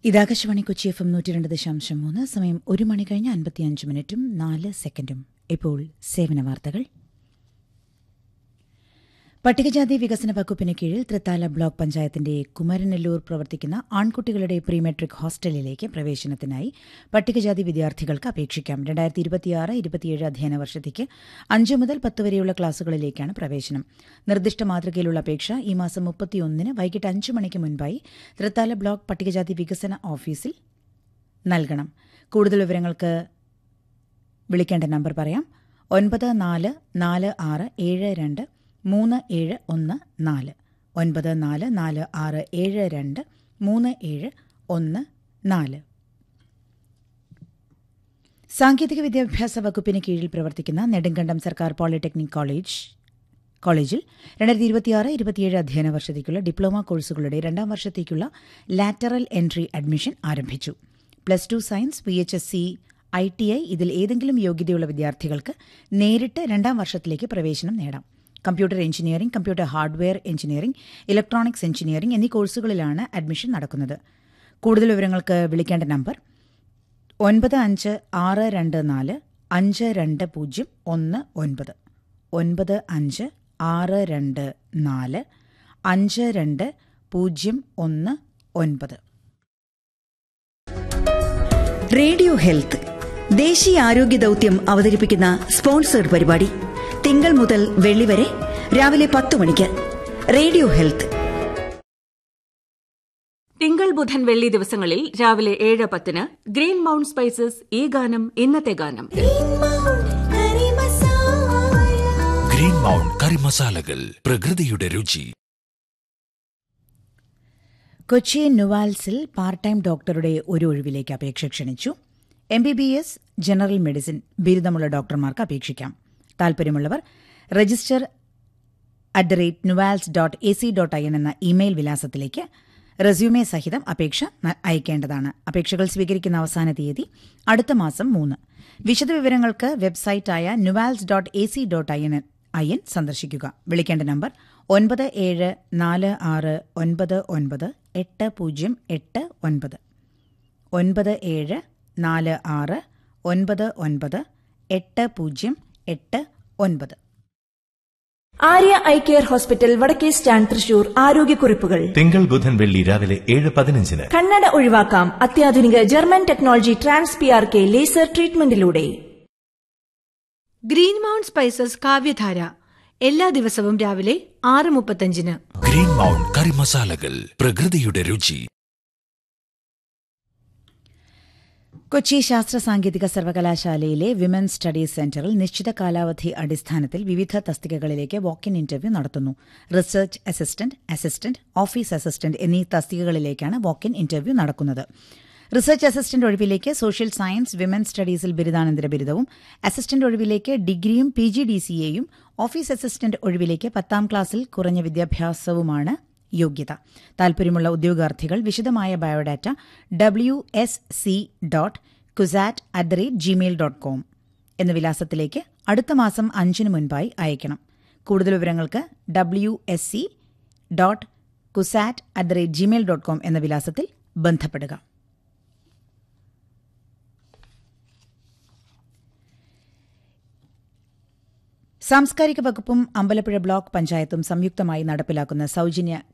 ഇത് Akashvani Kochi F M നൂറ്റി രണ്ട് ദശാംശം മൂന്ന് സമയം ഒരു മണി കഴിഞ്ഞ് അൻപത്തിയഞ്ച് മിനിറ്റും നാല് സെക്കൻഡും ഇപ്പോൾ സേവന വാർത്തകൾ പട്ടികജാതി വികസന വകുപ്പിന് കീഴിൽ തൃത്താല ബ്ലോക്ക് പഞ്ചായത്തിന്റെ കുമരനെല്ലൂർ പ്രവർത്തിക്കുന്ന ആൺകുട്ടികളുടെ പ്രീ മെട്രിക് ഹോസ്റ്റലിലേക്ക് പ്രവേശനത്തിനായി പട്ടികജാതി വിദ്യാർത്ഥികൾക്ക് അപേക്ഷിക്കാം രണ്ടായിരത്തി ഇരുപത്തിയാറ് ഇരുപത്തിയേഴ് അധ്യയന വർഷത്തേക്ക് അഞ്ച് മുതൽ പത്ത് വരെയുള്ള ക്ലാസുകളിലേക്കാണ് പ്രവേശനം നിർദ്ദിഷ്ട മാതൃകയിലുള്ള അപേക്ഷ ഈ മാസം മുപ്പത്തിയൊന്നിന് വൈകിട്ട് അഞ്ച് മണിക്ക് മുൻപായി തൃത്താല ബ്ലോക്ക് പട്ടികജാതി വികസന ഓഫീസിൽ നൽകണം കൂടുതൽ വിവരങ്ങൾക്ക് വിളിക്കേണ്ട നമ്പർ പറയാം ഒൻപത് നാല് നാല് ആറ് ഏഴ് രണ്ട് മൂന്ന് ഏഴ് ഒന്ന് നാല് ഒൻപത് നാല് നാല് ആറ് ഏഴ് രണ്ട് മൂന്ന് ഏഴ് ഒന്ന് നാല് സാങ്കേതിക വിദ്യാഭ്യാസ വകുപ്പിന് കീഴിൽ പ്രവർത്തിക്കുന്ന നെടുങ്കണ്ടം സർക്കാർ പോളിടെക്നിക് കോളേജ് കോളേജിൽ രണ്ടായിരത്തി ഇരുപത്തിയാറ് ഇരുപത്തിയേഴ് അധ്യയന വർഷത്തേക്കുള്ള ഡിപ്ലോമ കോഴ്സുകളുടെ രണ്ടാം വർഷത്തേക്കുള്ള ലാറ്ററൽ എൻട്രി അഡ്മിഷൻ ആരംഭിച്ചു plus two science P H S C I T I ഇതിൽ ഏതെങ്കിലും യോഗ്യതയുള്ള വിദ്യാർത്ഥികൾക്ക് നേരിട്ട് രണ്ടാം വർഷത്തിലേക്ക് പ്രവേശനം നേടാം computer engineering computer hardware engineering electronics engineering എന്നീ കോഴ്സുകളിലാണ് അഡ്മിഷൻ നടക്കുന്നത് കൂടുതൽ വിവരങ്ങൾക്ക് വിളിക്കേണ്ട നമ്പർ ഒൻപത് അഞ്ച് ആറ് രണ്ട് നാല് അഞ്ച് രണ്ട് പൂജ്യം ഒന്ന് ഒൻപത് ഒൻപത് അഞ്ച് ആറ് രണ്ട് നാല് അഞ്ച് രണ്ട് പൂജ്യം ഒന്ന് ഒൻപത് റേഡിയോ ഹെൽത്ത് ദേശീയ ആരോഗ്യ ദൌത്യം അവതരിപ്പിക്കുന്ന സ്പോൺസേഡ് പരിപാടി തിങ്കൾ മുതൽ വെള്ളി വരെ രാവിലെ പത്ത് മണിക്ക് റേഡിയോ ഹെൽത്ത് തിങ്കൾ ബുധൻ വെള്ളി ദിവസങ്ങളിൽ രാവിലെ ഏഴ് പത്തിന് ഗ്രീൻ മൗണ്ട് സ്പൈസസ് ഈ ഗാനം ഇന്നത്തെ ഗാനം ഗ്രീൻ മൗണ്ട് കറി മസാലകൾ പ്രകൃതിയുടെ രുചി കൊച്ചി നുവാൽസിൽ പാർട്ട് ടൈം ഡോക്ടറുടെ ഒരു ഒഴിവിലേക്ക് അപേക്ഷ ക്ഷണിച്ചു M B B S general medicine ബിരുദമുള്ള ഡോക്ടർമാർക്ക് അപേക്ഷിക്കാം താൽപര്യമുള്ളവർ register at the rate NUALS dot A C dot I N എന്ന ഇമെയിൽ വിലാസത്തിലേക്ക് റെസ്യൂമെ സഹിതം അപേക്ഷ ന- അയക്കേണ്ടതാണ് അപേക്ഷകൾ സ്വീകരിക്കുന്ന അവസാന തീയതി അടുത്ത മാസം മൂന്ന് വിശദവിവരങ്ങൾക്ക് വെബ്സൈറ്റായ NUALS dot A C dot I N I N സന്ദർശിക്കുക വിളിക്കേണ്ട നമ്പർ ഒൻപത് ഏഴ് നാല് ആറ് ഒൻപത് ഒൻപത് എട്ട് പൂജ്യം എട്ട് ഒൻപത് ഒൻപത് ഏഴ് നാല് ആറ് ഒൻപത് ഒൻപത് എട്ട് പൂജ്യം എട്ട് ഒൻപത് ആര്യ ഐ കെയർ ഹോസ്പിറ്റൽ വടക്കേ സ്റ്റാൻഡ് തൃശൂർ ആരോഗ്യക്കുറിപ്പുകൾ തിങ്കൾ ബുധൻ വെള്ളി രാവിലെ ഏഴ് പതിനഞ്ചിന് കണ്ണട ഒഴിവാക്കാം അത്യാധുനിക German technology trans P R K laser ട്രീറ്റ്മെന്റിലൂടെ ഗ്രീൻ മൗണ്ട് സ്പൈസസ് കാവ്യധാര എല്ലാ ദിവസവും രാവിലെ ആറ് മുപ്പത്തഞ്ചിന് ഗ്രീൻ മൗണ്ട് കറി മസാലകൾ പ്രകൃതിയുടെ രുചി കൊച്ചി ശാസ്ത്ര സാങ്കേതിക സർവകലാശാലയിലെ വിമൻ സ്റ്റഡീസ് സെന്ററിൽ നിശ്ചിത കാലാവധി അടിസ്ഥാനത്തിൽ വിവിധ തസ്തികകളിലേക്ക് വാക്ക് ഇൻ ഇന്റർവ്യൂ നടത്തുന്നു research assistant assistant office assistant എന്നീ തസ്തികകളിലേക്കാണ് വാക്ക് ഇൻ ഇന്റർവ്യൂ നടക്കുന്നത് റിസർച്ച് അസിസ്റ്റന്റ് ഒഴിവിലേക്ക് സോഷ്യൽ സയൻസ് വിമൻ സ്റ്റഡീസിൽ ബിരുദാനന്തര ബിരുദവും അസിസ്റ്റന്റ് ഒഴിവിലേക്ക് ഡിഗ്രിയും പി ജി ഡി സി എയും ഓഫീസ് അസിസ്റ്റന്റ് ഒഴിവിലേക്ക് പത്താം ക്ലാസ്സിൽ കുറഞ്ഞ വിദ്യാഭ്യാസവുമാണ് യോഗ്യത താൽപര്യമുള്ള ഉദ്യോഗാർത്ഥികൾ വിശദമായ biodata W S C dot CUSAT at the rate gmail dot com എന്ന വിലാസത്തിലേക്ക് അടുത്ത മാസം അഞ്ചിന് മുൻപായി അയക്കണം കൂടുതൽ വിവരങ്ങൾക്ക് W S C dot CUSAT at the rate gmail dot com എന്ന വിലാസത്തിൽ ബന്ധപ്പെടുക സാംസ്കാരിക വകുപ്പും അമ്പലപ്പുഴ ബ്ലോക്ക് പഞ്ചായത്തും സംയുക്തമായി നടപ്പിലാക്കുന്ന സൗജന്യ